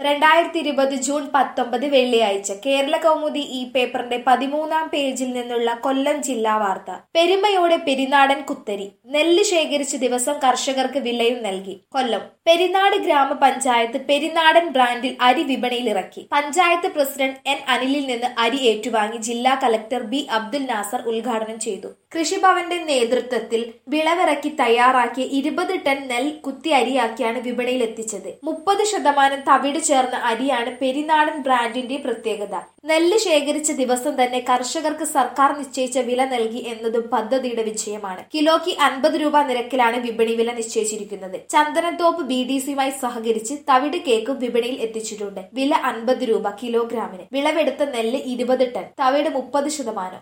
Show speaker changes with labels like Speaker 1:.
Speaker 1: രണ്ടായിരത്തി ഇരുപത് ജൂൺ പത്തൊമ്പത് വെള്ളിയാഴ്ച കേരള കൗമുദി ഈ പേപ്പറിന്റെ പതിമൂന്നാം പേജിൽ നിന്നുള്ള കൊല്ലം ജില്ലാ വാർത്ത പെരുമയോടെ പെരിനാടൻ കുത്തരി നെല്ല് ശേഖരിച്ച ദിവസം കർഷകർക്ക് വിലയും നൽകി കൊല്ലം പെരിനാട് ഗ്രാമപഞ്ചായത്ത് പെരിനാടൻ ബ്രാൻഡിൽ അരി വിപണിയിൽ ഇറക്കി പഞ്ചായത്ത് പ്രസിഡന്റ് എൻ അനിലിൽ നിന്ന് അരി ഏറ്റുവാങ്ങി ജില്ലാ കലക്ടർ ബി അബ്ദുൽ നാസർ ഉദ്ഘാടനം ചെയ്തു കൃഷിഭവന്റെ നേതൃത്വത്തിൽ വിളവിറക്കി തയ്യാറാക്കിയ ഇരുപത് ടൺ നെൽ കുത്തി അരിയാക്കിയാണ് വിപണിയിൽ എത്തിച്ചത് മുപ്പത് ശതമാനം തവിട് ചേർന്ന അരിയാണ് പെരിനാടൻ ബ്രാൻഡിന്റെ പ്രത്യേകത നെല്ല് ശേഖരിച്ച ദിവസം തന്നെ കർഷകർക്ക് സർക്കാർ നിശ്ചയിച്ച വില നൽകി എന്നതും പദ്ധതിയുടെ വിജയമാണ് കിലോയ്ക്ക് അൻപത് രൂപ നിരക്കിലാണ് വിപണി വില നിശ്ചയിച്ചിരിക്കുന്നത് ചന്ദനത്തോപ്പ് ബി ഡി സിയുമായി സഹകരിച്ച് തവിട് കേക്കും വിപണിയിൽ എത്തിച്ചിട്ടുണ്ട് വില അൻപത് രൂപ കിലോഗ്രാമിന് വിളവെടുത്ത നെല്ല് ഇരുപത് ടൺ തവിട് മുപ്പത് ശതമാനം